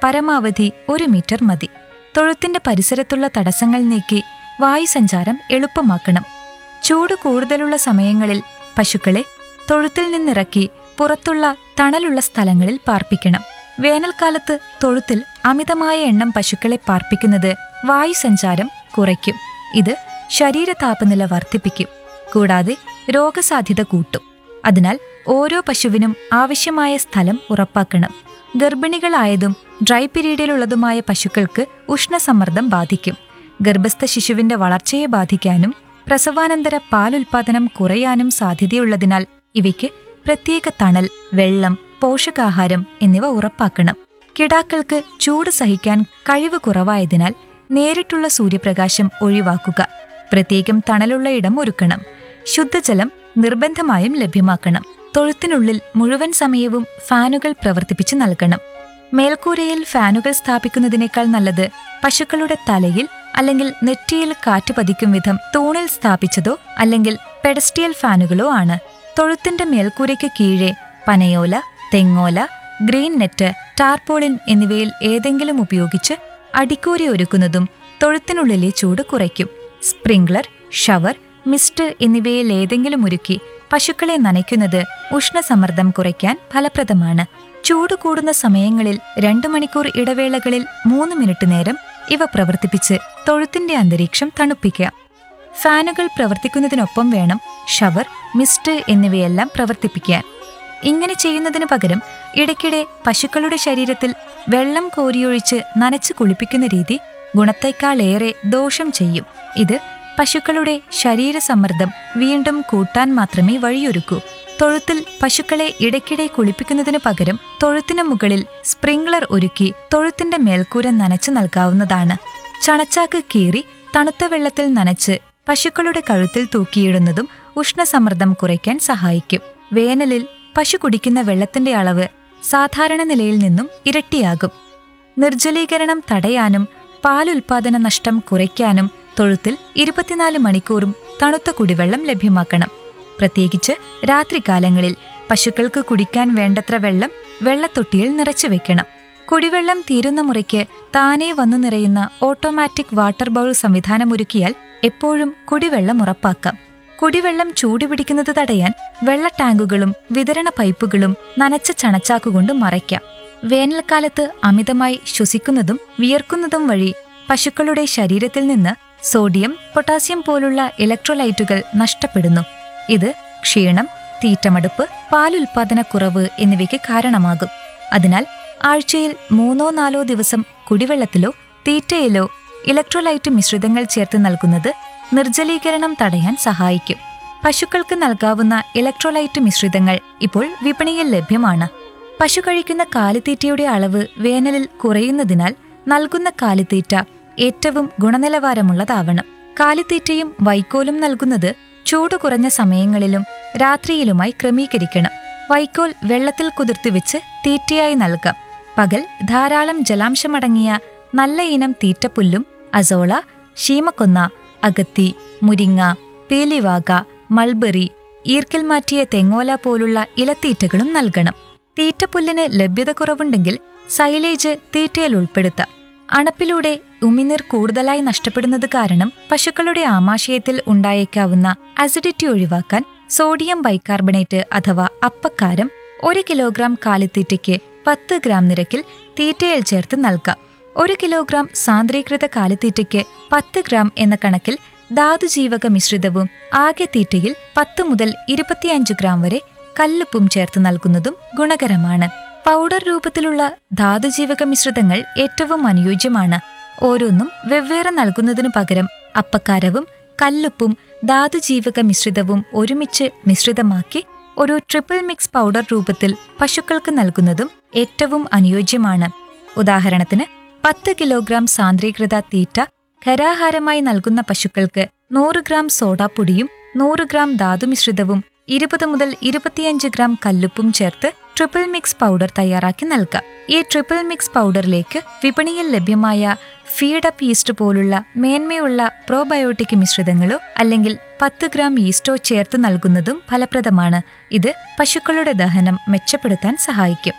പരമാവധി ഒരു മീറ്റർ മതി തൊഴുത്തിന്റെ പരിസരത്തുള്ള തടസ്സങ്ങൾ നീക്കി വായുസഞ്ചാരം എളുപ്പമാക്കണം ചൂട് കൂടുതലുള്ള സമയങ്ങളിൽ പശുക്കളെ തൊഴുത്തിൽ നിന്നിറക്കി പുറത്തുള്ള തണലുള്ള സ്ഥലങ്ങളിൽ പാർപ്പിക്കണം വേനൽക്കാലത്ത് തൊഴുത്തിൽ അമിതമായ എണ്ണം പശുക്കളെ പാർപ്പിക്കുന്നത് വായുസഞ്ചാരം കുറയ്ക്കും ഇത് ശരീര താപനില വർദ്ധിപ്പിക്കും കൂടാതെ രോഗസാധ്യത കൂട്ടും അതിനാൽ ഓരോ പശുവിനും ആവശ്യമായ സ്ഥലം ഉറപ്പാക്കണം ഗർഭിണികളായതും ഡ്രൈ പീരീഡിലുള്ളതുമായ പശുക്കൾക്ക് ഉഷ്ണസമ്മർദ്ദം ബാധിക്കും ഗർഭസ്ഥ ശിശുവിന്റെ വളർച്ചയെ ബാധിക്കാനും പ്രസവാനന്തര പാലുൽപാദനം കുറയാനും സാധ്യതയുള്ളതിനാൽ ഇവയ്ക്ക് പ്രത്യേക തണൽ വെള്ളം പോഷകാഹാരം എന്നിവ ഉറപ്പാക്കണം കിടാക്കൾക്ക് ചൂട് സഹിക്കാൻ കഴിവ് കുറവായതിനാൽ നേരിട്ടുള്ള സൂര്യപ്രകാശം ഒഴിവാക്കുക പ്രത്യേകം തണലുള്ള ഇടം ഒരുക്കണം ശുദ്ധജലം നിർബന്ധമായും ലഭ്യമാക്കണം തൊഴുത്തിനുള്ളിൽ മുഴുവൻ സമയവും ഫാനുകൾ പ്രവർത്തിപ്പിച്ച് നൽകണം മേൽക്കൂരയിൽ ഫാനുകൾ സ്ഥാപിക്കുന്നതിനേക്കാൾ നല്ലത് പശുക്കളുടെ തലയിൽ അല്ലെങ്കിൽ നെറ്റിയിൽ കാറ്റ് പതിക്കും വിധം തൂണിൽ സ്ഥാപിച്ചതോ അല്ലെങ്കിൽ പെഡസ്റ്റിയൽ ഫാനുകളോ ആണ് തൊഴുത്തിന്റെ മേൽക്കൂരയ്ക്ക് കീഴെ പനയോല തെങ്ങോല ഗ്രീൻ നെറ്റ് ടാർപോളിൻ എന്നിവയിൽ ഏതെങ്കിലും ഉപയോഗിച്ച് അടിക്കൂരി ഒരുക്കുന്നതും തൊഴുത്തിനുള്ളിലെ ചൂട് കുറയ്ക്കും സ്പ്രിംഗ്ലർ ഷവർ മിസ്റ്റ് എന്നിവയിൽ ഏതെങ്കിലും ഒരുക്കി പശുക്കളെ നനയ്ക്കുന്നത് ഉഷ്ണസമ്മർദ്ദം കുറയ്ക്കാൻ ഫലപ്രദമാണ് ചൂട് കൂടുന്ന സമയങ്ങളിൽ രണ്ടു മണിക്കൂർ ഇടവേളകളിൽ മൂന്ന് മിനിറ്റ് നേരം ഇവ പ്രവർത്തിപ്പിച്ച് തൊഴുത്തിന്റെ അന്തരീക്ഷം തണുപ്പിക്കാം ഫാനുകൾ പ്രവർത്തിക്കുന്നതിനൊപ്പം വേണം ഷവർ മിസ്റ്റ് എന്നിവയെല്ലാം പ്രവർത്തിപ്പിക്കാൻ ഇങ്ങനെ ചെയ്യുന്നതിന് പകരം ഇടയ്ക്കിടെ പശുക്കളുടെ ശരീരത്തിൽ വെള്ളം കോരിയൊഴിച്ച് നനച്ച് കുളിപ്പിക്കുന്ന രീതി ഗുണത്തേക്കാളേറെ ദോഷം ചെയ്യും ഇത് പശുക്കളുടെ ശരീരസമ്മർദ്ദം വീണ്ടും കൂട്ടാൻ മാത്രമേ വഴിയൊരുക്കൂ തൊഴുത്തിൽ പശുക്കളെ ഇടയ്ക്കിടെ കുളിപ്പിക്കുന്നതിനു പകരം തൊഴുത്തിന് മുകളിൽ സ്പ്രിംഗ്ലർ ഒരുക്കി തൊഴുത്തിന്റെ മേൽക്കൂര നനച്ചു നൽകാവുന്നതാണ് ചണച്ചാക്ക് കീറി തണുത്ത വെള്ളത്തിൽ നനച്ച് പശുക്കളുടെ കഴുത്തിൽ തൂക്കിയിടുന്നതും ഉഷ്ണസമ്മർദ്ദം കുറയ്ക്കാൻ സഹായിക്കും വേനലിൽ പശു കുടിക്കുന്ന വെള്ളത്തിന്റെ അളവ് സാധാരണ നിലയിൽ നിന്നും ഇരട്ടിയാകും നിർജ്ജലീകരണം തടയാനും പാലുൽപാദന നഷ്ടം കുറയ്ക്കാനും തൊഴുത്തിൽ ഇരുപത്തിനാല് മണിക്കൂറും തണുത്ത കുടിവെള്ളം ലഭ്യമാക്കണം പ്രത്യേകിച്ച് രാത്രികാലങ്ങളിൽ പശുക്കൾക്ക് കുടിക്കാൻ വേണ്ടത്ര വെള്ളം വെള്ളത്തൊട്ടിയിൽ നിറച്ചു വെക്കണം കുടിവെള്ളം തീരുന്ന മുറയ്ക്ക് താനേ വന്നു നിറയുന്ന ഓട്ടോമാറ്റിക് വാട്ടർ ബൗൾ സംവിധാനമൊരുക്കിയാൽ എപ്പോഴും കുടിവെള്ളം ഉറപ്പാക്കാം കുടിവെള്ളം ചൂടുപിടിക്കുന്നത് തടയാൻ വെള്ള ടാങ്കുകളും വിതരണ പൈപ്പുകളും നനച്ച ചണച്ചാക്കുകൊണ്ട് മറയ്ക്കാം വേനൽക്കാലത്ത് അമിതമായി ശ്വസിക്കുന്നതും വിയർക്കുന്നതും വഴി പശുക്കളുടെ ശരീരത്തിൽ നിന്ന് സോഡിയം പൊട്ടാസ്യം പോലുള്ള ഇലക്ട്രോലൈറ്റുകൾ നഷ്ടപ്പെടുന്നു ഇത് ക്ഷീണം തീറ്റമടുപ്പ് പാലുൽപാദനക്കുറവ് എന്നിവയ്ക്ക് കാരണമാകും അതിനാൽ ആഴ്ചയിൽ മൂന്നോ നാലോ ദിവസം കുടിവെള്ളത്തിലോ തീറ്റയിലോ ഇലക്ട്രോലൈറ്റ് മിശ്രിതങ്ങൾ ചേർത്ത് നൽകുന്നത് നിർജ്ജലീകരണം തടയാൻ സഹായിക്കും പശുക്കൾക്ക് നൽകാവുന്ന ഇലക്ട്രോലൈറ്റ് മിശ്രിതങ്ങൾ ഇപ്പോൾ വിപണിയിൽ ലഭ്യമാണ് പശു കഴിക്കുന്ന കാലിത്തീറ്റയുടെ അളവ് വേനലിൽ കുറയുന്നതിനാൽ നൽകുന്ന കാലിത്തീറ്റ ഏറ്റവും ഗുണനിലവാരമുള്ളതാവണം കാലിത്തീറ്റയും വൈക്കോലും നൽകുന്നത് ചൂട് കുറഞ്ഞ സമയങ്ങളിലും രാത്രിയിലുമായി ക്രമീകരിക്കണം വൈക്കോൽ വെള്ളത്തിൽ കുതിർത്തി വെച്ച് തീറ്റയായി നൽകാം പകൽ ധാരാളം ജലാംശമടങ്ങിയ നല്ല ഇനം തീറ്റപ്പുല്ലും അസോള ശീമക്കൊന്ന അകത്തി മുരിങ്ങ പേലിവാക മൾബറി ഈർക്കൽ മാറ്റിയ തെങ്ങോല പോലുള്ള ഇലത്തീറ്റകളും നൽകണം തീറ്റപ്പുല്ലിന് ലഭ്യത കുറവുണ്ടെങ്കിൽ സൈലേജ് തീറ്റയിൽ ഉൾപ്പെടുത്താം അണപ്പിലൂടെ ഉമിനീർ കൂടുതലായി നഷ്ടപ്പെടുന്നത് കാരണം പശുക്കളുടെ ആമാശയത്തിൽ ഉണ്ടായേക്കാവുന്ന അസിഡിറ്റി ഒഴിവാക്കാൻ സോഡിയം ബൈകാർബണേറ്റ് അഥവാ അപ്പക്കാരം ഒരു കിലോഗ്രാം കാലിത്തീറ്റയ്ക്ക് പത്ത് ഗ്രാം നിരക്കിൽ തീറ്റയിൽ ചേർത്ത് നൽകാം ഒരു കിലോഗ്രാം സാന്ദ്രീകൃത കാലിത്തീറ്റയ്ക്ക് പത്ത് ഗ്രാം എന്ന കണക്കിൽ ധാതുജീവക മിശ്രിതവും ആകെ തീറ്റയിൽ പത്ത് മുതൽ ഇരുപത്തിയഞ്ച് ഗ്രാം വരെ കല്ലുപ്പും ചേർത്ത് നൽകുന്നതും ഗുണകരമാണ് പൗഡർ രൂപത്തിലുള്ള ധാതുജീവക മിശ്രിതങ്ങൾ ഏറ്റവും അനുയോജ്യമാണ് ഓരോന്നും വെവ്വേറെ നൽകുന്നതിനു പകരം അപ്പക്കാരവും കല്ലുപ്പും ധാതുജീവക മിശ്രിതവും ഒരുമിച്ച് മിശ്രിതമാക്കി ഒരു ട്രിപ്പിൾ മിക്സ് പൗഡർ രൂപത്തിൽ പശുക്കൾക്ക് നൽകുന്നതും ഏറ്റവും അനുയോജ്യമാണ് ഉദാഹരണത്തിന് പത്ത് കിലോഗ്രാം സാന്ദ്രീകൃത തീറ്റ ഖരാഹാരമായി നൽകുന്ന പശുക്കൾക്ക് നൂറ് ഗ്രാം സോഡാപ്പൊടിയും നൂറ് ഗ്രാം ധാതുമിശ്രിതവും ഇരുപത് മുതൽ ഇരുപത്തിയഞ്ച് ഗ്രാം കല്ലുപ്പും ചേർത്ത് ട്രിപ്പിൾ മിക്സ് പൗഡർ തയ്യാറാക്കി നൽകാം ഈ ട്രിപ്പിൾ മിക്സ് പൗഡറിലേക്ക് വിപണിയിൽ ലഭ്യമായ ഫീഡപ്പ് ഈസ്റ്റ് പോലുള്ള മേന്മയുള്ള പ്രോബയോട്ടിക് മിശ്രിതങ്ങളോ അല്ലെങ്കിൽ പത്ത് ഗ്രാം ഈസ്റ്റോ ചേർത്ത് നൽകുന്നതും ഫലപ്രദമാണ് ഇത് പശുക്കളുടെ ദഹനം മെച്ചപ്പെടുത്താൻ സഹായിക്കും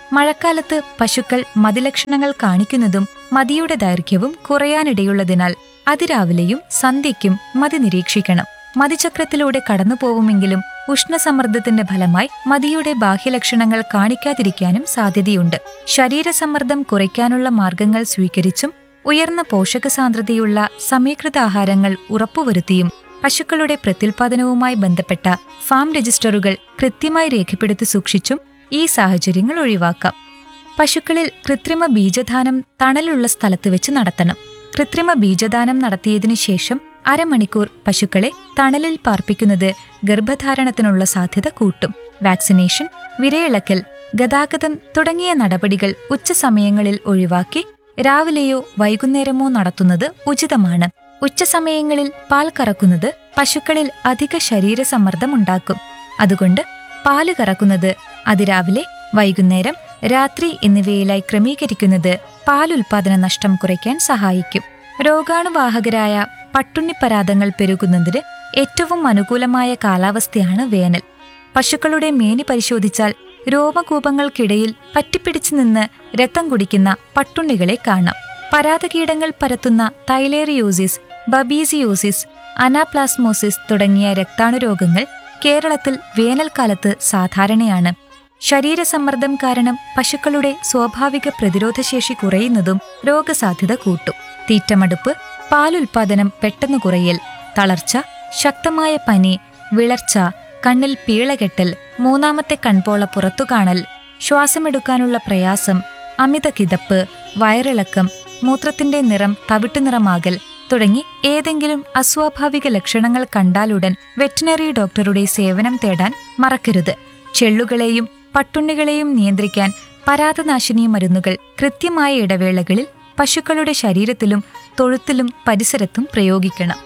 മഴക്കാലത്ത് പശുക്കൾ മതിലക്ഷണങ്ങൾ കാണിക്കുന്നതും മതിയുടെ ദൈർഘ്യവും കുറയാനിടയുള്ളതിനാൽ അതിരാവിലെയും സന്ധ്യയ്ക്കും മതി നിരീക്ഷിക്കണം മതിചക്രത്തിലൂടെ കടന്നുപോവുമെങ്കിലും ഉഷ്ണസമ്മർദ്ദത്തിന്റെ ഫലമായി മതിയുടെ ബാഹ്യലക്ഷണങ്ങൾ കാണിക്കാതിരിക്കാനും സാധ്യതയുണ്ട് ശരീരസമ്മർദ്ദം കുറയ്ക്കാനുള്ള മാർഗങ്ങൾ സ്വീകരിച്ചും ഉയർന്ന പോഷക സാന്ദ്രതയുള്ള സമീകൃത ആഹാരങ്ങൾ ഉറപ്പുവരുത്തിയും പശുക്കളുടെ പ്രത്യുൽപാദനവുമായി ബന്ധപ്പെട്ട ഫാം രജിസ്റ്ററുകൾ കൃത്യമായി രേഖപ്പെടുത്തി സൂക്ഷിച്ചും ഈ സാഹചര്യങ്ങൾ ഒഴിവാക്കാം പശുക്കളിൽ കൃത്രിമ ബീജദാനം തണലുള്ള സ്ഥലത്ത് വെച്ച് നടത്തണം കൃത്രിമ ബീജദാനം നടത്തിയതിനു ശേഷം അരമണിക്കൂർ പശുക്കളെ തണലിൽ പാർപ്പിക്കുന്നത് ഗർഭധാരണത്തിനുള്ള സാധ്യത കൂട്ടും വാക്സിനേഷൻ വിരയിളക്കൽ ഗതാഗതം തുടങ്ങിയ നടപടികൾ ഉച്ചസമയങ്ങളിൽ ഒഴിവാക്കി രാവിലെയോ വൈകുന്നേരമോ നടത്തുന്നത് ഉചിതമാണ് ഉച്ചസമയങ്ങളിൽ പാൽ കറക്കുന്നത് പശുക്കളിൽ അധിക ശരീരസമ്മർദ്ദം ഉണ്ടാക്കും അതുകൊണ്ട് പാല് കറക്കുന്നത് അതിരാവിലെ വൈകുന്നേരം രാത്രി എന്നിവയിലായി ക്രമീകരിക്കുന്നത് പാലുൽപാദന നഷ്ടം കുറയ്ക്കാൻ സഹായിക്കും രോഗാണുവാഹകരായ പട്ടുണ്ണിപ്പരാതങ്ങൾ പെരുകുന്നതിന് ഏറ്റവും അനുകൂലമായ കാലാവസ്ഥയാണ് വേനൽ പശുക്കളുടെ മേനി പരിശോധിച്ചാൽ രോമകൂപങ്ങൾക്കിടയിൽ പറ്റിപ്പിടിച്ചു നിന്ന് രക്തം കുടിക്കുന്ന പട്ടുണ്ണികളെ കാണാം പരാതകീടങ്ങൾ പരത്തുന്ന തൈലേറിയോസിസ് ബബീസിയോസിസ് അനാപ്ലാസ്മോസിസ് തുടങ്ങിയ രക്താണുരോഗങ്ങൾ കേരളത്തിൽ വേനൽക്കാലത്ത് സാധാരണയാണ് ശരീരസമ്മർദ്ദം കാരണം പശുക്കളുടെ സ്വാഭാവിക പ്രതിരോധശേഷി കുറയുന്നതും രോഗസാധ്യത കൂട്ടും തീറ്റമടുപ്പ് പാലുൽപാദനം പെട്ടെന്ന് കുറയൽ തളർച്ച ശക്തമായ പനി വിളർച്ച കണ്ണിൽ പീളകെട്ടൽ മൂന്നാമത്തെ കൺപോള പുറത്തുകാണൽ ശ്വാസമെടുക്കാനുള്ള പ്രയാസം അമിത കിതപ്പ് വയറിളക്കം മൂത്രത്തിന്റെ നിറം തവിട്ടുനിറമാകൽ തുടങ്ങി ഏതെങ്കിലും അസ്വാഭാവിക ലക്ഷണങ്ങൾ കണ്ടാലുടൻ വെറ്റിനറി ഡോക്ടറുടെ സേവനം തേടാൻ മറക്കരുത് ചെള്ളുകളെയും പട്ടുണ്ണികളെയും നിയന്ത്രിക്കാൻ പരാതനാശിനി മരുന്നുകൾ കൃത്യമായ ഇടവേളകളിൽ പശുക്കളുടെ ശരീരത്തിലും തൊഴുത്തിലും പരിസരത്തും പ്രയോഗിക്കണം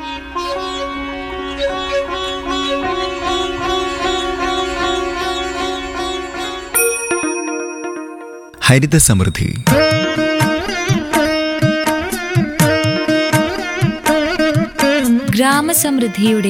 ഹരിത സമൃദ്ധി ഗ്രാമസമൃദ്ധിയുടെ